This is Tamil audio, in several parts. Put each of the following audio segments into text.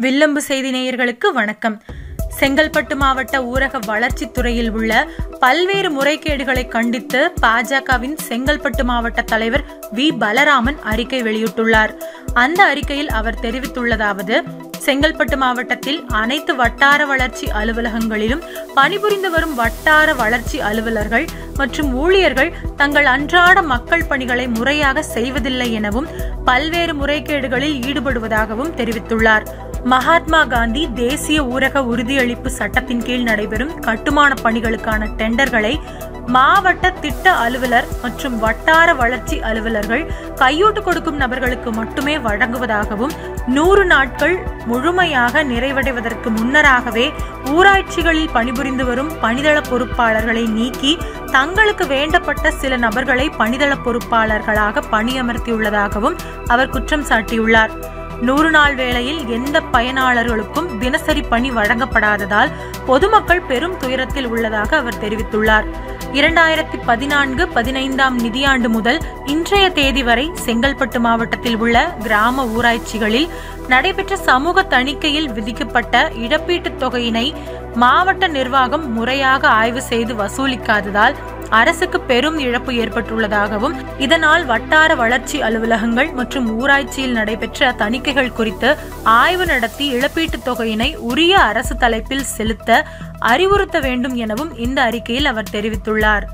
வில்லம்பு செய்தி நேயர்களுக்கு வணக்கம் செங்கல்பட்டு மாவட்ட ஊரக வளர்ச்சித் துறையில் உள்ள பல்வேறு முறைகேடுகளை கண்டித்து பாஜகவின் செங்கல்பட்டு மாவட்ட தலைவர் வி பலராமன் அறிக்கை வெளியிட்டுள்ளார் அந்த அறிக்கையில் அவர் தெரிவித்துள்ளதாவது செங்கல்பட்டு மாவட்டத்தில் அனைத்து வட்டார வளர்ச்சி அலுவலகங்களிலும் பணிபுரிந்து வரும் வட்டார வளர்ச்சி அலுவலர்கள் மற்றும் ஊழியர்கள் தங்கள் அன்றாட மக்கள் பணிகளை முறையாக செய்வதில்லை எனவும் பல்வேறு முறைகேடுகளில் ஈடுபடுவதாகவும் தெரிவித்துள்ளார் மகாத்மா காந்தி தேசிய ஊரக உறுதியளிப்பு சட்டத்தின் கீழ் நடைபெறும் கட்டுமான பணிகளுக்கான டெண்டர்களை மாவட்ட திட்ட அலுவலர் மற்றும் வட்டார வளர்ச்சி அலுவலர்கள் கையூட்டு கொடுக்கும் நபர்களுக்கு மட்டுமே வழங்குவதாகவும் நூறு நாட்கள் முழுமையாக நிறைவடைவதற்கு முன்னராகவே ஊராட்சிகளில் பணிபுரிந்து வரும் பணிதள பொறுப்பாளர்களை நீக்கி தங்களுக்கு வேண்டப்பட்ட சில நபர்களை பணிதள பொறுப்பாளர்களாக பணியமர்த்தியுள்ளதாகவும் அவர் குற்றம் சாட்டியுள்ளார் நூறு நாள் வேளையில் எந்த பயனாளர்களுக்கும் தினசரி பணி வழங்கப்படாததால் பொதுமக்கள் பெரும் துயரத்தில் உள்ளதாக அவர் தெரிவித்துள்ளார் இரண்டாயிரத்தி பதினான்கு பதினைந்தாம் நிதியாண்டு முதல் இன்றைய தேதி வரை செங்கல்பட்டு மாவட்டத்தில் உள்ள கிராம ஊராட்சிகளில் நடைபெற்ற சமூக தணிக்கையில் விதிக்கப்பட்ட இழப்பீட்டுத் தொகையினை மாவட்ட நிர்வாகம் முறையாக ஆய்வு செய்து வசூலிக்காததால் அரசுக்கு பெரும் இழப்பு ஏற்பட்டுள்ளதாகவும் இதனால் வட்டார வளர்ச்சி அலுவலகங்கள் மற்றும் ஊராட்சியில் நடைபெற்ற தணிக்கைகள் குறித்து ஆய்வு நடத்தி இழப்பீட்டுத் தொகையினை உரிய அரசு தலைப்பில் செலுத்த அறிவுறுத்த வேண்டும் எனவும் இந்த அறிக்கையில் அவர் தெரிவித்துள்ளார்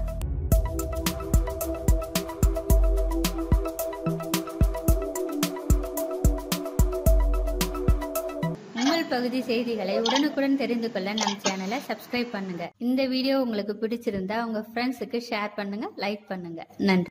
உங்கள் பகுதி செய்திகளை உடனுக்குடன் தெரிந்து கொள்ள நம் சேனலை சப்ஸ்கிரைப் பண்ணுங்க இந்த வீடியோ உங்களுக்கு பிடிச்சிருந்தா உங்க ஃப்ரெண்ட்ஸுக்கு ஷேர் பண்ணுங்க லைக் பண்ணுங்க நன்றி